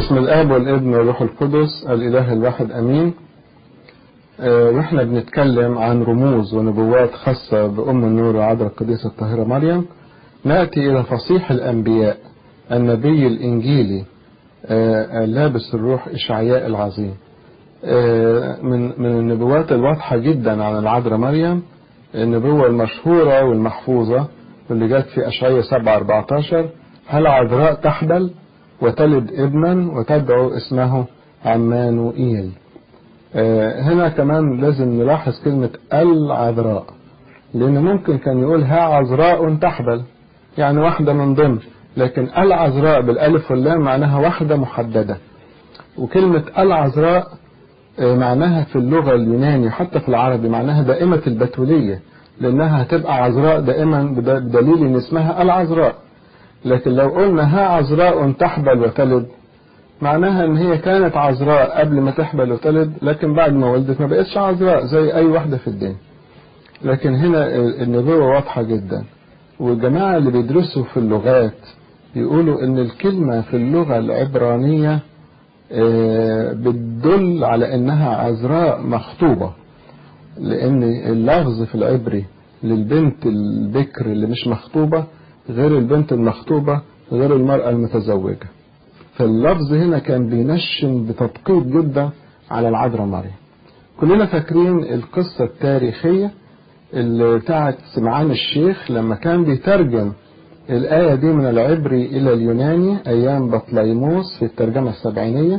باسم الآب والابن والروح القدس الإله الواحد أمين آه، وإحنا بنتكلم عن رموز ونبوات خاصة بأم النور وعذراء القديسة الطاهرة مريم نأتي إلى فصيح الأنبياء النبي الإنجيلي آه، لابس الروح إشعياء العظيم آه، من من النبوات الواضحة جدا عن العذراء مريم النبوة المشهورة والمحفوظة واللي جت في أشعياء 7 14 هل عذراء تحبل وتلد ابنا وتدعو اسمه عمانوئيل آه، هنا كمان لازم نلاحظ كلمة العذراء لأن ممكن كان يقول ها عذراء تحبل يعني واحدة من ضمن لكن العذراء بالألف واللام معناها واحدة محددة وكلمة العذراء آه، معناها في اللغة اليوناني حتى في العربي معناها دائمة البتولية لأنها هتبقى عذراء دائما بدليل إن اسمها العذراء لكن لو قلنا ها عذراء تحبل وتلد معناها ان هي كانت عذراء قبل ما تحبل وتلد لكن بعد ما ولدت ما بقتش عذراء زي اي واحدة في الدنيا لكن هنا النبوة واضحة جدا والجماعة اللي بيدرسوا في اللغات يقولوا ان الكلمة في اللغة العبرانية بتدل على انها عذراء مخطوبة لان اللفظ في العبري للبنت البكر اللي مش مخطوبة غير البنت المخطوبة غير المرأة المتزوجة فاللفظ هنا كان بينشن بتدقيق جدا على العذراء مريم كلنا فاكرين القصة التاريخية اللي بتاعت سمعان الشيخ لما كان بيترجم الآية دي من العبري إلى اليوناني أيام بطليموس في الترجمة السبعينية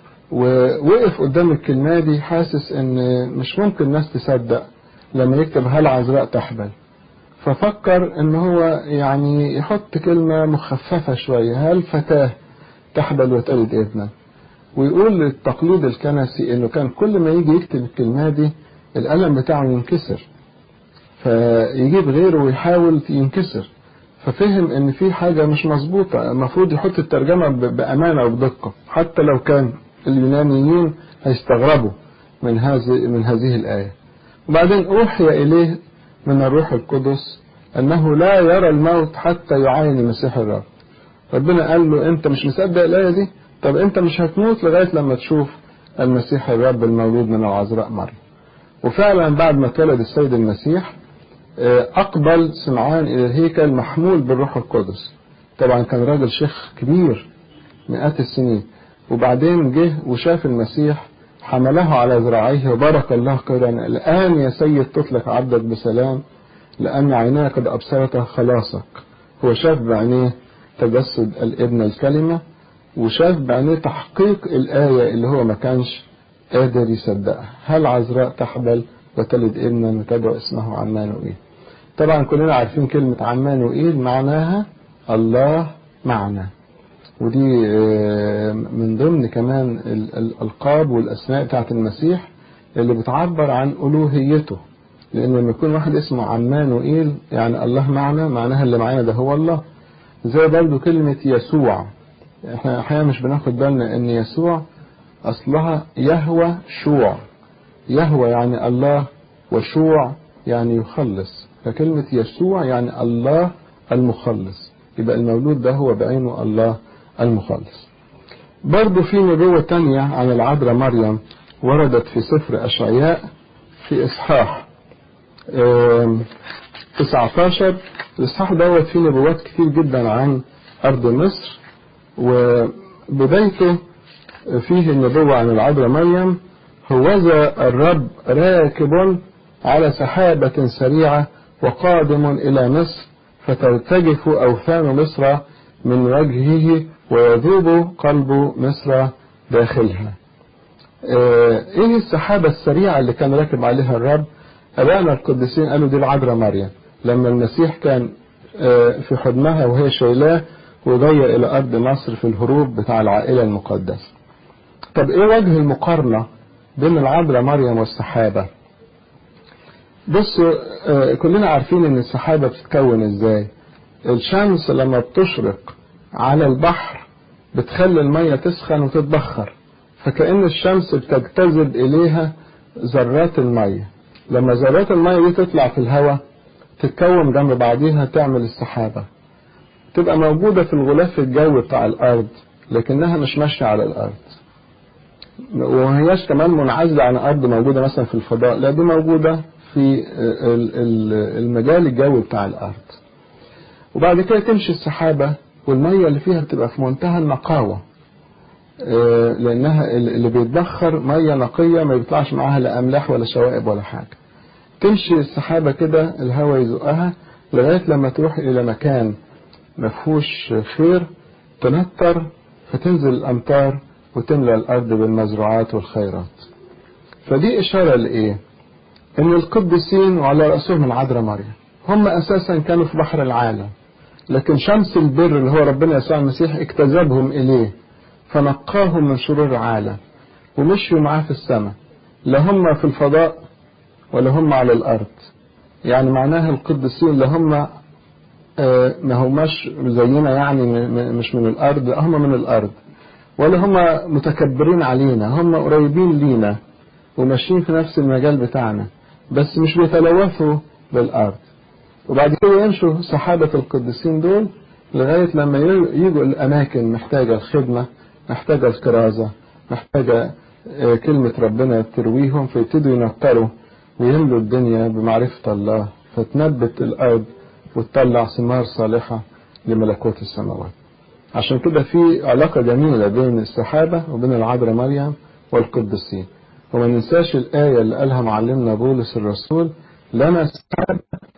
ووقف قدام الكلمة دي حاسس إن مش ممكن الناس تصدق لما يكتب هل عذراء تحبل ففكر ان هو يعني يحط كلمة مخففة شوية هل فتاة تحبل وتلد ابنا ويقول التقليد الكنسي انه كان كل ما يجي يكتب الكلمة دي القلم بتاعه ينكسر فيجيب غيره ويحاول ينكسر ففهم ان في حاجة مش مظبوطة المفروض يحط الترجمة بأمانة وبدقة حتى لو كان اليونانيين هيستغربوا من هذه من هذه الآية وبعدين أوحي إليه من الروح القدس أنه لا يرى الموت حتى يعاين مسيح الرب ربنا قال له أنت مش مصدق الآية دي طب أنت مش هتموت لغاية لما تشوف المسيح الرب المولود من العذراء مريم وفعلا بعد ما اتولد السيد المسيح أقبل سمعان إلى الهيكل محمول بالروح القدس طبعا كان راجل شيخ كبير مئات السنين وبعدين جه وشاف المسيح حمله على ذراعيه وبارك الله قائلا الآن يا سيد تطلق عبدك بسلام لأن عيناه قد أبصرت خلاصك هو شاف بعينيه تجسد الابن الكلمة وشاف بعينيه تحقيق الآية اللي هو ما كانش قادر يصدقها هل عذراء تحبل وتلد ابنا وتدعو اسمه عمانوئيل طبعا كلنا عارفين كلمة عمانوئيل معناها الله معنا ودي من ضمن كمان الألقاب والأسماء بتاعت المسيح اللي بتعبر عن ألوهيته لأن لما يكون واحد اسمه عمانوئيل يعني الله معنا معناها اللي معانا ده هو الله زي برضه كلمة يسوع احنا أحيانا مش بناخد بالنا إن يسوع أصلها يهوى شوع يهوى يعني الله وشوع يعني يخلص فكلمة يسوع يعني الله المخلص يبقى المولود ده هو بعينه الله المخلص برضو في نبوة تانية عن العذراء مريم وردت في سفر أشعياء في إصحاح 19 الإصحاح دوت فيه نبوات كتير جدا عن أرض مصر وبدايته فيه النبوة عن العذراء مريم هوذا الرب راكب على سحابة سريعة وقادم إلى مصر فترتجف أوثان مصر من وجهه ويذوب قلب مصر داخلها ايه السحابة السريعة اللي كان راكب عليها الرب ابائنا القديسين قالوا دي العذراء مريم لما المسيح كان في حضنها وهي شايلاه وجاية الى ارض مصر في الهروب بتاع العائلة المقدسة طب ايه وجه المقارنة بين العذراء مريم والسحابة بصوا كلنا عارفين ان السحابة بتتكون ازاي الشمس لما بتشرق على البحر بتخلي المية تسخن وتتبخر فكأن الشمس بتجتذب إليها ذرات المية لما ذرات المية دي تطلع في الهواء تتكون جنب بعضيها تعمل السحابة تبقى موجودة في الغلاف الجوي بتاع الأرض لكنها مش ماشية على الأرض وما هياش كمان منعزلة عن أرض موجودة مثلا في الفضاء لا دي موجودة في المجال الجوي بتاع الأرض وبعد كده تمشي السحابة والمية اللي فيها بتبقى في منتهى النقاوة لأنها اللي بيتبخر مية نقية ما بيطلعش معاها لا أملاح ولا شوائب ولا حاجة تمشي السحابة كده الهواء يزقها لغاية لما تروح إلى مكان مفهوش خير تنطر فتنزل الأمطار وتملى الأرض بالمزروعات والخيرات فدي إشارة لإيه إن القديسين وعلى رأسهم العذراء مريم هم أساسا كانوا في بحر العالم لكن شمس البر اللي هو ربنا يسوع المسيح اجتذبهم إليه فنقاهم من شرور العالم ومشوا معاه في السماء لا هم في الفضاء ولا هم على الأرض يعني معناها القديسين لا هم ما هماش زينا يعني مش من الأرض هم من الأرض ولا هم متكبرين علينا هم قريبين لينا وماشيين في نفس المجال بتاعنا بس مش بيتلوثوا بالأرض وبعد كده يمشوا سحابة القديسين دول لغاية لما يجوا الأماكن محتاجة الخدمة محتاجة الكرازة محتاجة كلمة ربنا ترويهم فيبتدوا ينطروا ويملوا الدنيا بمعرفة الله فتنبت الأرض وتطلع ثمار صالحة لملكوت السماوات عشان كده في علاقة جميلة بين السحابة وبين العذراء مريم والقديسين وما ننساش الآية اللي قالها معلمنا بولس الرسول لنا سحابة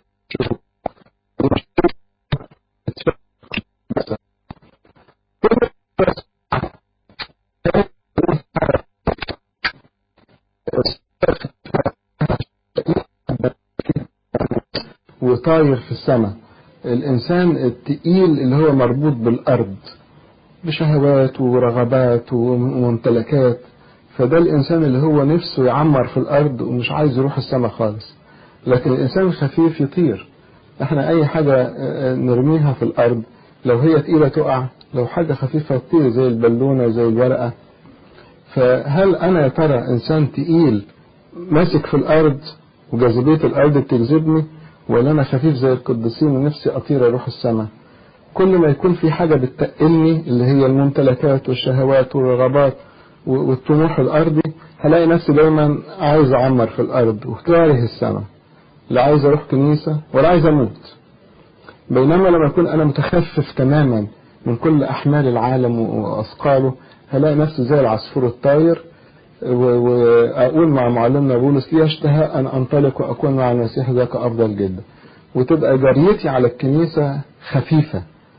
وطاير في السماء الإنسان التقيل اللي هو مربوط بالأرض بشهوات ورغبات وممتلكات فده الإنسان اللي هو نفسه يعمر في الأرض ومش عايز يروح السماء خالص لكن الإنسان الخفيف يطير احنا أي حاجة نرميها في الأرض لو هي تقيلة تقع لو حاجة خفيفة تطير زي البالونة زي الورقة فهل أنا يا ترى إنسان تقيل ماسك في الأرض وجاذبية الأرض بتجذبني ولا أنا خفيف زي القديسين ونفسي أطير أروح السماء كل ما يكون في حاجة بتقلني اللي هي الممتلكات والشهوات والرغبات والطموح الأرضي هلاقي نفسي دايما عايز أعمر في الأرض وكاره السماء لا عايز أروح كنيسة ولا عايز أموت بينما لما أكون أنا متخفف تماما من كل أحمال العالم وأثقاله هلاقي نفسي زي العصفور الطاير وأقول مع معلمنا بولس لي اشتهى أن أنطلق وأكون مع المسيح ذاك أفضل جدا وتبقى جريتي على الكنيسة خفيفة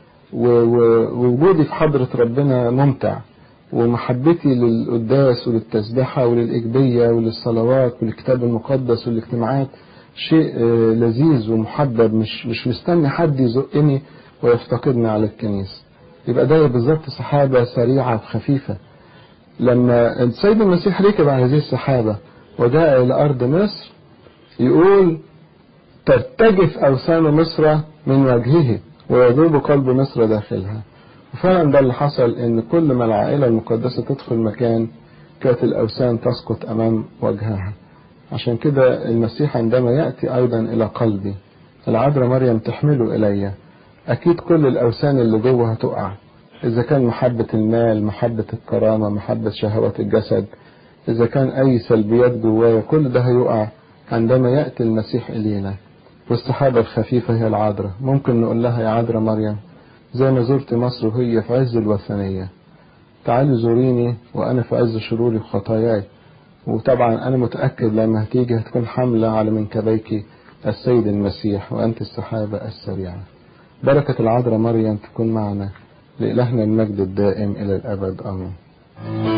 ووجودي في حضرة ربنا ممتع ومحبتي للقداس وللتسبحة وللإجبية وللصلوات والكتاب المقدس والاجتماعات شيء لذيذ ومحبب مش مش مستني حد يزقني ويفتقدني على الكنيسة يبقى ده بالظبط سحابة سريعة وخفيفة لما السيد المسيح ركب على هذه السحابة وجاء إلى أرض مصر يقول ترتجف أوثان مصر من وجهه ويذوب قلب مصر داخلها وفعلا ده اللي حصل ان كل ما العائلة المقدسة تدخل مكان كانت الأوثان تسقط أمام وجهها عشان كده المسيح عندما يأتي أيضا إلى قلبي العذراء مريم تحمله إلي أكيد كل الأوثان اللي جوه هتقع إذا كان محبة المال محبة الكرامة محبة شهوات الجسد إذا كان أي سلبيات جوايا كل ده هيقع عندما يأتي المسيح إلينا والسحابة الخفيفة هي العذراء ممكن نقول لها يا عذراء مريم زي ما زرت مصر وهي في عز الوثنية تعالي زوريني وأنا في عز شروري وخطاياي وطبعا أنا متأكد لما هتيجي هتكون حاملة على منكبيك السيد المسيح وأنت السحابة السريعة بركة العذراء مريم تكون معنا لإلهنا المجد الدائم إلى الأبد آمين